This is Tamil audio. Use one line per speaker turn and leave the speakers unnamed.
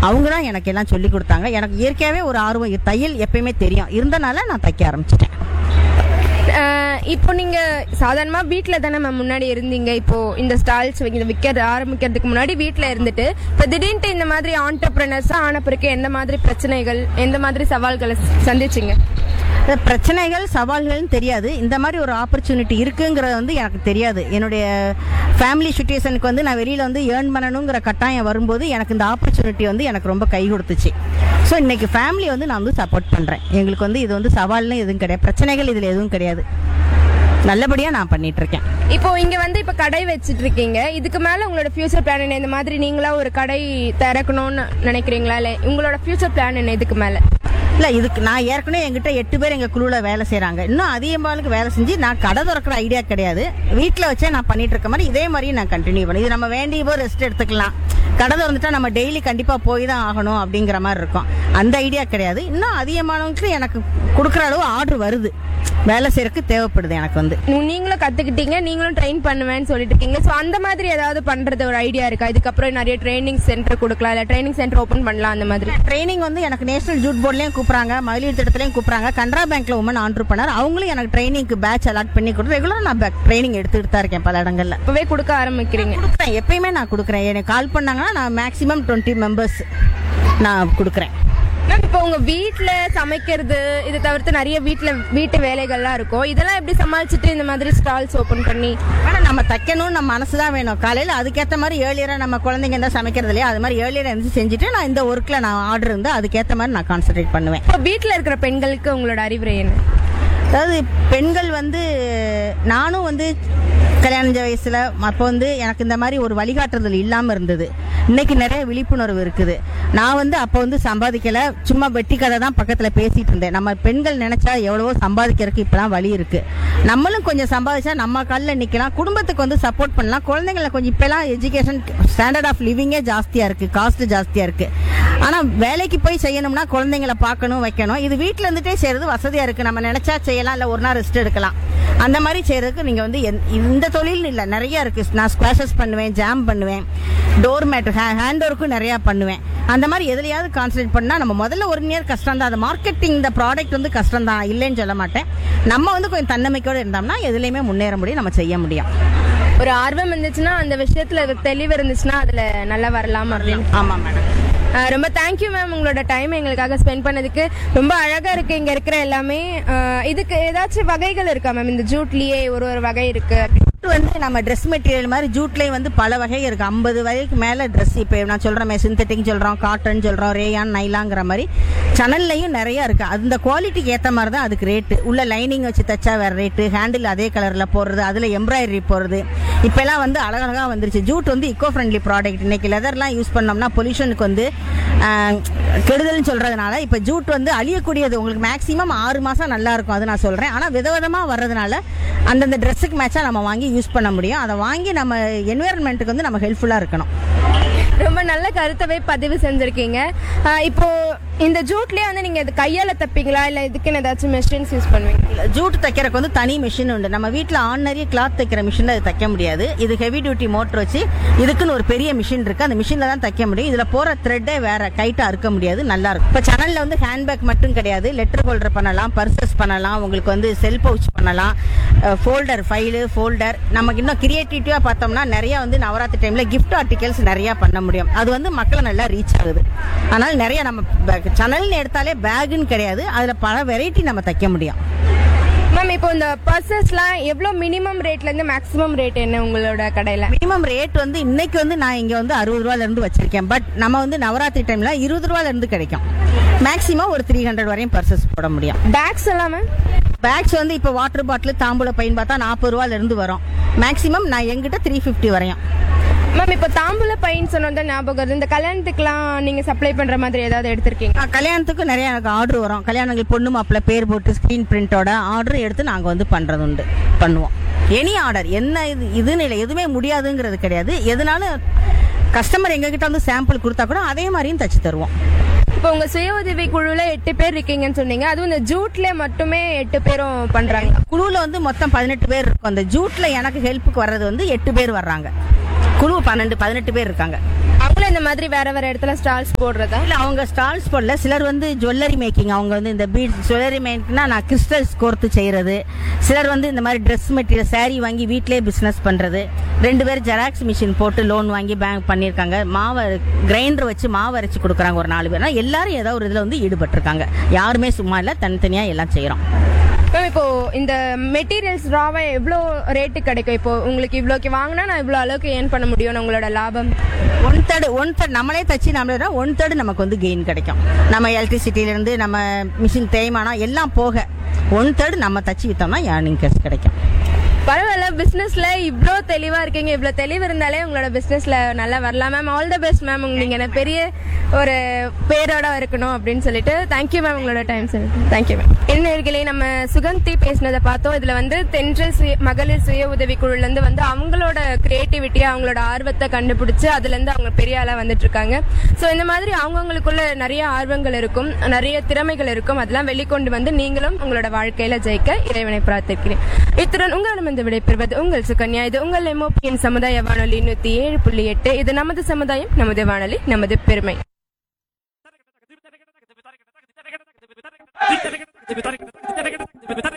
அவங்க தான் எனக்கு எல்லாம் சொல்லி கொடுத்தாங்க எனக்கு இயற்கையாகவே ஒரு ஆர்வம் தையல் எப்பயுமே தெரியும் இருந்தனால நான் தைக்க ஆரம்பிச்சிட்டேன்
அஹ் இப்போ நீங்க சாதாரணமா வீட்ல தானே மேம் முன்னாடி இருந்தீங்க இப்போ இந்த ஸ்டால்ஸ் இதை விற்கிறது ஆரம்பிக்கிறதுக்கு முன்னாடி வீட்ல இருந்துட்டு இப்போ திடீர்னு இந்த மாதிரி ஆண்டர்பிரினர்ஸா ஆன பிறகு எந்த மாதிரி பிரச்சனைகள் எந்த மாதிரி சவால்களை சந்திச்சிங்க
இந்த பிரச்சனைகள் சவால்கள்னு தெரியாது இந்த மாதிரி ஒரு ஆப்பர்ச்சுனிட்டி இருக்குங்கிறது வந்து எனக்கு தெரியாது என்னுடைய ஃபேமிலி சுச்சுவேஷனுக்கு வந்து நான் வெளியில் வந்து ஏர்ன் பண்ணணுங்கிற கட்டாயம் வரும்போது எனக்கு இந்த ஆப்பர்ச்சுனிட்டி வந்து எனக்கு ரொம்ப கை கொடுத்துச்சு ஸோ இன்னைக்கு ஃபேமிலி வந்து நான் வந்து சப்போர்ட் பண்ணுறேன் எங்களுக்கு வந்து இது வந்து சவால்னு எதுவும் கிடையாது பிரச்சனைகள் இதில் எதுவும் கிடையாது நல்லபடியாக நான் பண்ணிட்டு இருக்கேன்
இப்போ இங்க வந்து இப்ப கடை வச்சிட்டு இருக்கீங்க இதுக்கு மேல உங்களோட ஃபியூச்சர் பிளான் என்ன இந்த மாதிரி நீங்களா ஒரு கடை திறக்கணும்னு நினைக்கிறீங்களா இல்ல உங்களோட ஃபியூச்சர் பிளான் என்ன இதுக்கு மேல
இல்லை இதுக்கு நான் ஏற்கனவே எங்கிட்ட எட்டு பேர் எங்கள் குழுவில் வேலை செய்கிறாங்க இன்னும் அதிகமானுக்கு வேலை செஞ்சு நான் கடை திறக்கிற ஐடியா கிடையாது வீட்டில் வச்சே நான் பண்ணிட்டு இருக்க மாதிரி இதே மாதிரியும் நான் கண்டினியூ பண்ணி இது நம்ம வேண்டிய போது ரெஸ்ட் எடுத்துக்கலாம் கடை திறந்துட்டா நம்ம டெய்லி கண்டிப்பாக போய் தான் ஆகணும் அப்படிங்கிற மாதிரி இருக்கும் அந்த ஐடியா கிடையாது இன்னும் அதிகமானவங்களுக்கு எனக்கு கொடுக்குற அளவு ஆர்டர் வருது வேலை செய்யறதுக்கு தேவைப்படுது எனக்கு வந்து
நீ- நீங்களும் கத்துக்கிட்டீங்க நீங்களும் ட்ரெயின் பண்ணுவேன்னு சொல்லிட்டு இருக்கீங்க ஸோ அந்த மாதிரி ஏதாவது பண்றது ஒரு ஐடியா இருக்கா இதுக்கப்புறம் நிறைய ட்ரைனிங் சென்டர் கொடுக்கலாம் இல்ல ட்ரைனிங் சென்டர் ஓபன் பண்ணலாம் அந்த மாதிரி
ட்ரைனிங் வந்து எனக்கு நேஷனல் ஜூட் போர்ட்லயும் கூப்பிடுறாங்க மகளிர் திட்டத்திலையும் கூப்பிடுறாங்க கனரா பேங்க்ல உமன் ஆண்டர்பனர் அவங்களும் எனக்கு ட்ரைனிங்க்கு பேட்ச் அலாட் பண்ணி கொடுத்து ரெகுலர் நான் ட்ரைனிங் எடுத்துக்கிட்டு தான் இருக்கேன் பல இடங்கள்ல
இப்பவே கொடுக்க ஆரம்பிக்கிறீங்க
கொடுக்குறேன் எப்பயுமே நான் கொடுக்குறேன் எனக்கு கால் பண்ணாங்கன்னா நான் மேக்ஸிமம் டுவெண்ட்டி மெம்பர்ஸ் நான் கொடுக்குறேன்
மேம் இப்போ உங்க வீட்ல சமைக்கிறது இதை தவிர்த்து நிறைய வீட்ல வீட்டு வேலைகள்லாம் இருக்கும் இதெல்லாம் எப்படி சமாளிச்சுட்டு இந்த மாதிரி ஸ்டால்ஸ் ஓபன் பண்ணி
ஆனால் நம்ம தைக்கணும்னு நம்ம மனசு தான் வேணும் காலையில் அதுக்கேற்ற மாதிரி ஏர்லியராக நம்ம குழந்தைங்க இருந்தால் சமைக்கிறது இல்லையா அது மாதிரி ஏர்லியராக இருந்து செஞ்சுட்டு நான் இந்த ஒர்க்கில் நான் ஆர்டர் இருந்தால் அதுக்கேற்ற மாதிரி நான் கான்சென்ட்ரேட் பண்ணுவேன்
இப்போ வீட்ல இருக்கிற பெண்களுக்கு உங்களோட அறிவுரை என்ன
அதாவது பெண்கள் வந்து நானும் வந்து கல்யாண வயசுல அப்போ வந்து எனக்கு இந்த மாதிரி ஒரு வழிகாட்டுதல் இல்லாமல் இருந்தது இன்னைக்கு நிறைய விழிப்புணர்வு இருக்குது நான் வந்து அப்போ வந்து சம்பாதிக்கல சும்மா வெட்டி கதை தான் பக்கத்தில் பேசிட்டு இருந்தேன் நம்ம பெண்கள் நினைச்சா எவ்வளவோ சம்பாதிக்கிறதுக்கு இப்பெல்லாம் வழி இருக்கு நம்மளும் கொஞ்சம் சம்பாதிச்சா நம்ம காலில் நிற்கலாம் குடும்பத்துக்கு வந்து சப்போர்ட் பண்ணலாம் குழந்தைங்களை கொஞ்சம் இப்பெல்லாம் எஜுகேஷன் ஸ்டாண்டர்ட் ஆஃப் லிவிங்கே ஜாஸ்தியாக இருக்கு காஸ்ட் ஜாஸ்தியாக இருக்கு ஆனால் வேலைக்கு போய் செய்யணும்னா குழந்தைங்களை பார்க்கணும் வைக்கணும் இது வீட்டில் இருந்துட்டே செய்யறது வசதியாக இருக்கு நம்ம நினைச்சா செய்யலாம் இல்லை ஒரு நாள் ரெஸ்ட் எடுக்கலாம் அந்த மாதிரி செய்யறதுக்கு நீங்கள் வந்து எந்த- இந்த தொழில் இல்லை நிறைய இருக்கு நான் ஸ்குவாஷஸ் பண்ணுவேன் ஜாம் பண்ணுவேன் டோர் மேட் ஹேண்ட் ஒர்க்கும் நிறையா பண்ணுவேன் அந்த மாதிரி எதுலையாவது கான்சன்ட்ரேட் பண்ணால் நம்ம முதல்ல ஒரு நேர் கஷ்டம் தான் அது மார்க்கெட்டிங் இந்த ப்ராடக்ட் வந்து கஷ்டம் தான் இல்லைன்னு சொல்ல மாட்டேன் நம்ம வந்து கொஞ்சம் தன்னம்பிக்கையோடு இருந்தோம்னா எதுலையுமே முன்னேற முடியும் நம்ம செய்ய முடியும்
ஒரு ஆர்வம் இருந்துச்சுன்னா அந்த விஷயத்துல ஒரு தெளிவு இருந்துச்சுன்னா அதுல நல்லா வரலாம் அப்படின்னு
ஆமாம் மேடம்
அஹ் ரொம்ப தேங்க்யூ மேம் உங்களோட டைம் எங்களுக்காக ஸ்பெண்ட் பண்ணதுக்கு ரொம்ப அழகா இருக்கு இங்க இருக்கிற எல்லாமே அஹ் இதுக்கு ஏதாச்சும் வகைகள் இருக்கா மேம் இந்த ஜூட்லயே ஒரு ஒரு வகை இருக்கு
ஜூட் வந்து நம்ம ட்ரெஸ் மெட்டீரியல் மாதிரி ஜூட்லேயும் வந்து பல வகை இருக்கு ஐம்பது வகைக்கு மேலே ட்ரெஸ் இப்போ நான் சொல்கிறோமே சிந்தட்டிக் சொல்கிறோம் காட்டன் சொல்கிறோம் ரேயான் நைலாங்கிற மாதிரி சனல்லையும் நிறைய இருக்கு அந்த குவாலிட்டிக்கு ஏற்ற மாதிரி தான் அதுக்கு ரேட்டு உள்ள லைனிங் வச்சு தைச்சா வேற ரேட்டு ஹேண்டில் அதே கலரில் போடுறது அதில் எம்ப்ராய்டரி போடுறது இப்போல்லாம் வந்து அழகழகாக வந்துருச்சு ஜூட் வந்து இக்கோ ஃப்ரெண்ட்லி ப்ராடக்ட் இன்னைக்கு லெதர்லாம் யூஸ் பண்ணோம்னா பொல்யூஷனுக்கு வந்து ஆஹ், கெடுதல்னு சொல்றதுனால இப்போ ஜூட் வந்து அழியக்கூடியது உங்களுக்கு மேக்ஸிமம் ஆறு மாசம் நல்லா இருக்கும் அது நான் சொல்றேன் ஆனால் விதவிதமா வர்றதுனால அந்தந்த ட்ரெஸ்ஸுக்கு மேட்சாக நம்ம வாங்கி யூஸ் பண்ண முடியும் அதை வாங்கி நம்ம என்விரான்மெண்ட்டுக்கு வந்து நம்ம ஹெல்ப்ஃபுல்லாக இருக்கணும்
ரொம்ப நல்ல கருத்தவே பதிவு செஞ்சிருக்கீங்க அஹ் இப்போ இந்த ஜூட்லயே வந்து நீங்க இது கையால தப்பீங்களா இல்ல இதுக்குன்னு ஏதாச்சும் மெஷின்ஸ் யூஸ் பண்ணுவீங்க
ஜூட் தைக்கிறதுக்கு வந்து தனி மிஷின் உண்டு நம்ம வீட்டில் ஆர்டினரி கிளாத் தைக்கிற மிஷினில் அது தைக்க முடியாது இது ஹெவி டியூட்டி மோட்டர் வச்சு இதுக்குன்னு ஒரு பெரிய மிஷின் இருக்கு அந்த மிஷினில் தான் தைக்க முடியும் இதில் போகிற த்ரெட்டே வேற கைட்டாக இருக்க முடியாது நல்லா இருக்கும் இப்போ சேனலில் வந்து ஹேண்ட்பேக் மட்டும் கிடையாது லெட்டர் ஹோல்டர் பண்ணலாம் பர்சஸ் பண்ணலாம் உங்களுக்கு வந்து செல் பவுச் பண்ணலாம் ஃபோல்டர் ஃபைலு ஃபோல்டர் நமக்கு இன்னும் கிரியேட்டிவிட்டியாக பார்த்தோம்னா நிறைய வந்து நவராத்திரி டைமில் கிஃப்ட் ஆர்டிகல்ஸ் நிறைய பண்ண முடியும் அது வந்து மக்களை நல்லா ரீச் ஆகுது அதனால் நிறைய நம்ம சேனல்னு எடுத்தாலே பேக்குன்னு கிடையாது அதில் பல வெரைட்டி நம்ம தைக்க முடியும்
மேம் இப்போ இந்த பர்சஸ்லாம் எவ்வளவு மினிமம் ரேட்ல இருந்து மேக்ஸிமம் ரேட் என்ன உங்களோட கடையில
மினிமம் ரேட் வந்து இன்னைக்கு வந்து நான் இங்க வந்து அறுபது ரூபால இருந்து வச்சிருக்கேன் பட் நம்ம வந்து நவராத்திரி டைம்ல இருபது ரூபால இருந்து கிடைக்கும் மேக்ஸிமம் ஒரு த்ரீ ஹண்ட்ரட் வரையும் பர்சஸ் போட முடியும்
பேக்ஸ் எல்லாம் மேம்
பேக்ஸ் வந்து இப்போ வாட்டர் பாட்டில் தாம்பூல பையன் பார்த்தா நாற்பது ரூபால இருந்து வரும் மேக்ஸிமம் நான் எங்கிட்ட த்ரீ ஃபிஃப்டி வரையும்
மேம் இப்போ தாம்பூல பையன் சொன்னது ஞாபகம் வருது இந்த கல்யாணத்துக்குலாம் நீங்க சப்ளை பண்ற மாதிரி ஏதாவது எடுத்திருக்கீங்க
நான் கல்யாணத்துக்கு நிறைய எனக்கு ஆர்டர் வரும் கல்யாணங்கள் பொண்ணு மாப்பிள்ள பேர் போட்டு ஸ்க்ரீன் பிரிண்டோட ஆர்டர் எடுத்து நாங்கள் வந்து பண்ணுறது உண்டு பண்ணுவோம் எனி ஆர்டர் என்ன இது இதுன்னு இல்லை எதுவுமே முடியாதுங்கிறது கிடையாது எதுனாலும் கஸ்டமர் எங்ககிட்ட வந்து சாம்பிள் கொடுத்தா கூட அதே மாதிரியும் தச்சு தருவோம்
இப்போ உங்க சுய உதவி குழுல எட்டு பேர் இருக்கீங்கன்னு சொன்னீங்க அதுவும் இந்த ஜூட்ல மட்டுமே எட்டு பேரும் பண்றாங்க
குழுவில் வந்து மொத்தம் பதினெட்டு பேர் இருக்கும் அந்த ஜூட்டில் எனக்கு ஹெல்ப்புக்கு வர்றது வந்து எட்டு பேர் வர்றாங்க குழு பன்னெண்டு பதினெட்டு பேர் இருக்காங்க
அவங்களும் இந்த இந்த மாதிரி வேற வேற இடத்துல ஸ்டால்ஸ் போடுறதா
இல்ல அவங்க ஸ்டால்ஸ் போடல சிலர் வந்து ஜுவல்லரி மேக்கிங் அவங்க வந்து இந்த பீட் ஜுவல்லரி மேக்கிங்னா நான் கிறிஸ்டல்ஸ் கோர்த்து செய்யறது சிலர் வந்து இந்த மாதிரி ட்ரெஸ் மெட்டீரியல் saree வாங்கி வீட்டிலே பிசினஸ் பண்றது ரெண்டு பேர் ஜெராக்ஸ் மிஷின் போட்டு லோன் வாங்கி பேங்க் பண்ணியிருக்காங்க மாவு கிரைண்டர் வச்சு மாவு அரைச்சு கொடுக்குறாங்க ஒரு நாலு பேர் ஆனா எல்லாரும் ஏதோ ஒரு இதுல வந்து ஈடுபட்டிருக்காங்க யாருமே சும்மா இல்ல தனித்தனியா எல்லாம் செய்யறோம்
மேம் இப்போ இந்த மெட்டீரியல்ஸ் ராவா எவ்வளோ ரேட்டு கிடைக்கும் இப்போ உங்களுக்கு இவ்வளோக்கு வாங்கினா நான் இவ்வளோ அளவுக்கு ஏர்ன் பண்ண முடியும் உங்களோட லாபம்
ஒன் தேர்டு ஒன் தேர்ட் நம்மளே தச்சு நம்மளே ஒன் தேர்டு நமக்கு வந்து கெயின் கிடைக்கும் நம்ம எலக்ட்ரிசிட்டிலேருந்து நம்ம மிஷின் தேய்மானம் எல்லாம் போக ஒன் தேர்டு நம்ம தச்சு விற்றோம்னா ஏர்னிங் கிடைக்கும்
பரவாயில்ல பிசினஸ்ல இவ்ளோ தெளிவா இருக்கீங்க இவ்ளோ தெளிவு இருந்தாலே உங்களோட பிசினஸ்ல நல்லா வரலாம் ma'am all the best ma'am உங்களுக்கு எனக்கு பெரிய ஒரு பேரோட இருக்கணும் அப்படின்னு சொல்லிட்டு தேங்க்யூ மேம் உங்களோட டைம் சார் தேங்க்யூ மேம் இன்னர்களே நம்ம சுகந்தி பேசினதை பார்த்தோம் இதுல வந்து தென்றல் சுய மகளிர் சுய உதவி குழுல இருந்து வந்து அவங்களோட கிரியேட்டிவிட்டி அவங்களோட ஆர்வத்தை கண்டுபிடிச்சு அதுல இருந்து அவங்க பெரிய ஆளா வந்துட்டு இருக்காங்க ஸோ இந்த மாதிரி அவங்கவுங்களுக்குள்ள நிறைய ஆர்வங்கள் இருக்கும் நிறைய திறமைகள் இருக்கும் அதெல்லாம் வெளிக்கொண்டு வந்து நீங்களும் உங்களோட வாழ்க்கையில ஜெயிக்க இறைவனை பிரார்த்திக்கிறேன் இத்துடன் உங்களிடம் இந்த விடைபெறுவது உங்கள் சுகன்யா இது உங்கள் எம்ஓபியின் சமுதாய வானொலி நூத்தி ஏழு புள்ளி எட்டு இது நமது சமுதாயம் நமது வானொலி நமது பெருமை
Thank you.